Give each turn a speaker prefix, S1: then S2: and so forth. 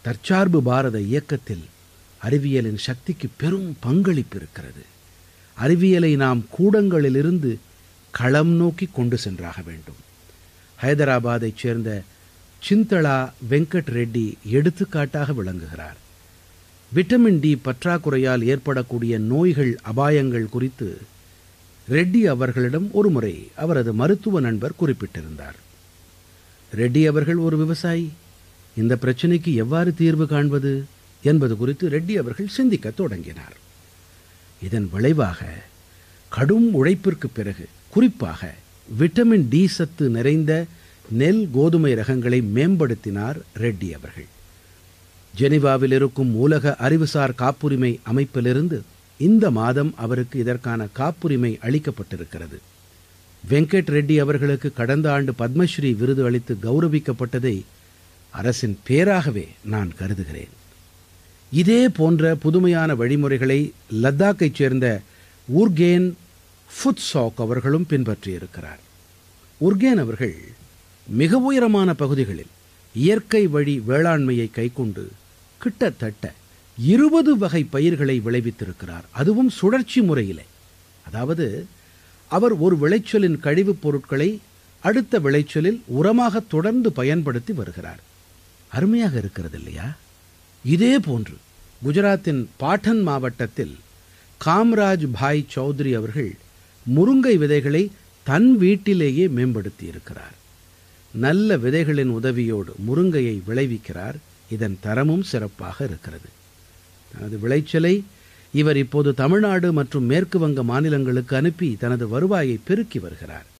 S1: தற்சார்பு பாரத இயக்கத்தில் அறிவியலின் சக்திக்கு பெரும் பங்களிப்பு இருக்கிறது அறிவியலை நாம் கூடங்களிலிருந்து களம் நோக்கி கொண்டு சென்றாக வேண்டும் ஹைதராபாத்தைச் சேர்ந்த சிந்தளா வெங்கட் ரெட்டி எடுத்துக்காட்டாக விளங்குகிறார் விட்டமின் டி பற்றாக்குறையால் ஏற்படக்கூடிய நோய்கள் அபாயங்கள் குறித்து ரெட்டி அவர்களிடம் ஒருமுறை அவரது மருத்துவ நண்பர் குறிப்பிட்டிருந்தார் ரெட்டி அவர்கள் ஒரு விவசாயி இந்த பிரச்சனைக்கு எவ்வாறு தீர்வு காண்பது என்பது குறித்து ரெட்டி அவர்கள் சிந்திக்கத் தொடங்கினார் இதன் விளைவாக கடும் உழைப்பிற்கு பிறகு குறிப்பாக விட்டமின் டி சத்து நிறைந்த நெல் கோதுமை ரகங்களை மேம்படுத்தினார் ரெட்டி அவர்கள் ஜெனீவாவில் இருக்கும் உலக அறிவுசார் காப்புரிமை அமைப்பிலிருந்து இந்த மாதம் அவருக்கு இதற்கான காப்புரிமை அளிக்கப்பட்டிருக்கிறது வெங்கட் ரெட்டி அவர்களுக்கு கடந்த ஆண்டு பத்மஸ்ரீ விருது அளித்து கௌரவிக்கப்பட்டதை அரசின் பேராகவே நான் கருதுகிறேன் இதே போன்ற புதுமையான வழிமுறைகளை லத்தாக்கைச் சேர்ந்த உர்கேன் ஃபுட்சாக் அவர்களும் பின்பற்றியிருக்கிறார் உர்கேன் அவர்கள் மிக உயரமான பகுதிகளில் இயற்கை வழி வேளாண்மையை கைக்கொண்டு கிட்டத்தட்ட இருபது வகை பயிர்களை விளைவித்திருக்கிறார் அதுவும் சுழற்சி முறையிலே அதாவது அவர் ஒரு விளைச்சலின் கழிவுப் பொருட்களை அடுத்த விளைச்சலில் உரமாக தொடர்ந்து பயன்படுத்தி வருகிறார் அருமையாக இருக்கிறது இல்லையா இதே போன்று குஜராத்தின் பாட்டன் மாவட்டத்தில் காம்ராஜ் பாய் சௌத்ரி அவர்கள் முருங்கை விதைகளை தன் வீட்டிலேயே மேம்படுத்தி இருக்கிறார் நல்ல விதைகளின் உதவியோடு முருங்கையை விளைவிக்கிறார் இதன் தரமும் சிறப்பாக இருக்கிறது தனது விளைச்சலை இவர் இப்போது தமிழ்நாடு மற்றும் மேற்கு வங்க மாநிலங்களுக்கு அனுப்பி தனது வருவாயை பெருக்கி வருகிறார்